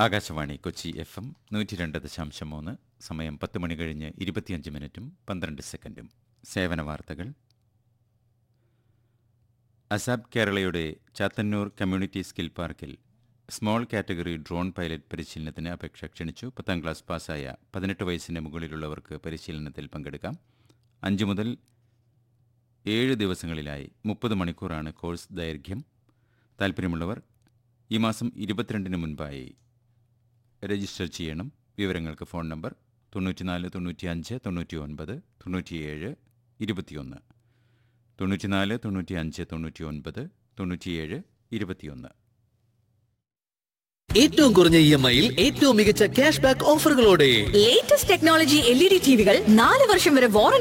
Akashvani Kochi F M നൂറ്റി രണ്ട് ദശാംശം മൂന്ന് സമയം പത്ത് മണി കഴിഞ്ഞ് ഇരുപത്തിയഞ്ച് മിനിറ്റും പന്ത്രണ്ട് സെക്കൻഡും സേവന വാർത്തകൾ അസാബ് കേരളയുടെ ചാത്തന്നൂർ കമ്മ്യൂണിറ്റി സ്കിൽ പാർക്കിൽ സ്മോൾ കാറ്റഗറി ഡ്രോൺ പൈലറ്റ് പരിശീലനത്തിന് അപേക്ഷ ക്ഷണിച്ചു പത്താം ക്ലാസ് പാസ്സായ പതിനെട്ട് വയസ്സിന് മുകളിലുള്ളവർക്ക് പരിശീലനത്തിൽ പങ്കെടുക്കാം അഞ്ച് മുതൽ ഏഴ് ദിവസങ്ങളിലായി മുപ്പത് മണിക്കൂറാണ് കോഴ്സ് ദൈർഘ്യം താൽപ്പര്യമുള്ളവർ ഈ മാസം ഇരുപത്തിരണ്ടിന് മുൻപായി രജിസ്റ്റർ ചെയ്യണം വിവരങ്ങൾക്ക് ഫോൺ നമ്പർ തൊണ്ണൂറ്റിനാല് തൊണ്ണൂറ്റിയഞ്ച് തൊണ്ണൂറ്റി ഒൻപത് തൊണ്ണൂറ്റിയേഴ് ഇരുപത്തിയൊന്ന് തൊണ്ണൂറ്റിനാല് തൊണ്ണൂറ്റിയഞ്ച് തൊണ്ണൂറ്റി ഒൻപത് തൊണ്ണൂറ്റിയേഴ് ഇരുപത്തിയൊന്ന് ഏറ്റവും കുറഞ്ഞ ഇ എം ഐയിൽ ഏറ്റവും മികച്ച ക്യാഷ് ബാക്ക് ഓഫറുകളോടെ latest technology L E D ടിവികൾ നാല് വർഷം വരെ വാറന്റി